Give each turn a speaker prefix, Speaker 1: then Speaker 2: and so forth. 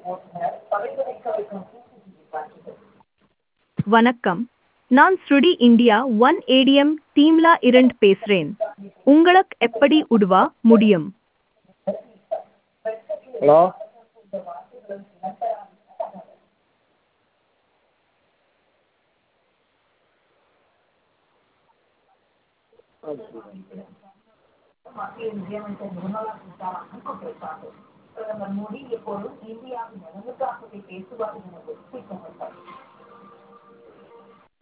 Speaker 1: வணக்கம் நான் ஸ்ருடி இந்தியா ஒன் ஏடிஎம் டீம்ல இருந்து பேசுறேன் உங்களுக்கு எப்படி உதவ முடியும்
Speaker 2: ஹலோ
Speaker 3: பிரதமர் மோடி எப்போதும் இந்தியாவின் நலனுக்காகவே பேசுவார் என்பது திட்டமிட்டார்